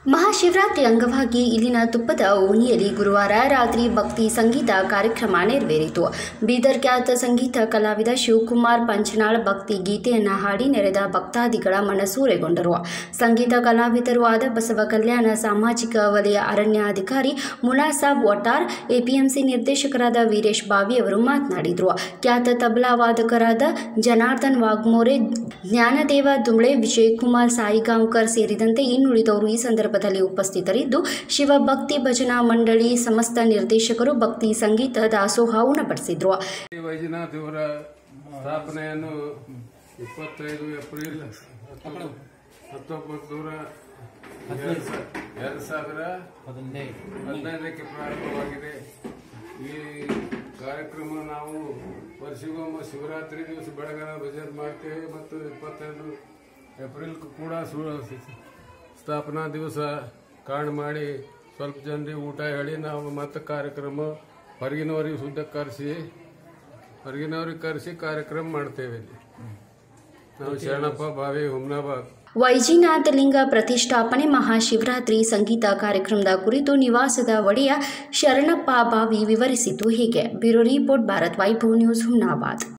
ಮಹಾಶಿವರಾತ್ರಿ ಅಂಗವಾಗಿ ಇಲ್ಲಿನ ತುಪ್ಪದ ಓಣಿಯಲ್ಲಿ ಗುರುವಾರ ರಾತ್ರಿ ಭಕ್ತಿ ಸಂಗೀತ ಕಾರ್ಯಕ್ರಮ ನೆರವೇರಿತು ಬೀದರ್ ಖ್ಯಾತ ಸಂಗೀತ ಕಲಾವಿದ ಶಿವಕುಮಾರ್ ಪಂಚನಾಳ್ ಭಕ್ತಿ ಗೀತೆಯನ್ನು ಹಾಡಿ ನೆರೆದ ಭಕ್ತಾದಿಗಳ ಮನಸೂರೆಗೊಂಡರು ಸಂಗೀತ ಕಲಾವಿದರು ಆದ ಬಸವ ಕಲ್ಯಾಣ ಸಾಮಾಜಿಕ ವಲಯ ಅರಣ್ಯಾಧಿಕಾರಿ ಮುನಾಸಾಬ್ ವಟಾರ್ ಎಪಿಎಂಸಿ ನಿರ್ದೇಶಕರಾದ ವೀರೇಶ್ ಬಾವಿ ಅವರು ಮಾತನಾಡಿದರು ಖ್ಯಾತ ತಬಲಾ ವಾದಕರಾದ ಜನಾರ್ದನ್ ವಾಗ್ಮೋರೆ ಜ್ಞಾನದೇವ ದುಂಬಳೆ ವಿಜಯಕುಮಾರ್ ಸಾಯಿಗಾಂವ್ಕರ್ ಸೇರಿದಂತೆ ಇನ್ನುಳಿದವರು ಈ ಸಂದರ್ಭದಲ್ಲಿ ಉಪಸ್ಥಿತರಿದ್ದು ಶಿವಭಕ್ತಿ ಭಜನಾ ಮಂಡಳಿ ಸಮಸ್ತ ನಿರ್ದೇಶಕರು ಭಕ್ತಿ ಸಂಗೀತ ದಾಸೋಹ ಉಣಪಡಿಸಿದ್ರು ಶ್ರೀ ವೈದ್ಯನಾಥ್ ಇವರ ಸ್ಥಾಪನೆಯನ್ನು ಇಪ್ಪತ್ತೈದು ಏಪ್ರಿಲ್ ಹತ್ತು- ಹತ್ತೊಂಬತ್ತು ನೂರ ಎರಡು ಸಾ- ಎರಡು ಸಾವಿರ ಹದಿನೈದಕ್ಕೆ ಪ್ರಾರಂಭವಾಗಿದೆ ಈ ಕಾರ್ಯಕ್ರಮ ನಾವು ವರ್ಷಗೊಮ್ಮೆ ಶಿವರಾತ್ರಿ ದಿವಸ ಬೆಳಗಾನ ಭಜನೆ ಮಾಡ್ತೇವೆ ಮತ್ತು ಇಪ್ಪತ್ತೈದು ಏಪ್ರಿಲ್ ಕೂಡ ಸು- ಸ್ಥಾಪನಾ ದಿವಸ ಕಾಣ್ ಮಾಡಿ ಸ್ವಲ್ಪ ಜನರಿಗೆ ಊಟ ಹೇಳಿ ನಾವು ಮತ್ತೆ ಕಾರ್ಯಕ್ರಮ ಹೊರಗಿನವರಿಗೆ ಸುದ್ದ ಕರೆಸಿ ಹೊರಗಿನವ್ರಿಗೆ ಕರೆಸಿ ಕಾರ್ಯಕ್ರಮ ಮಾಡ್ತೇವೆ ಇಲ್ಲಿ ನಾವು ಶರಣಪ್ಪ ಬಾವಿ ಹುಮ್ನಾಬಾದ್ ವೈಜಿನಾಥ ಲಿಂಗ ಪ್ರತಿಷ್ಠಾಪನೆ ಮಹಾಶಿವರಾತ್ರಿ ಸಂಗೀತ ಕಾರ್ಯಕ್ರಮದ ಕುರಿತು ನಿವಾಸದ ಒಡೆಯ ಶರಣಪ್ಪ ಬಾವಿ ವಿವರಿಸಿದ್ದು ಹೀಗೆ bureau report Bharat Vaibhav news Humnabad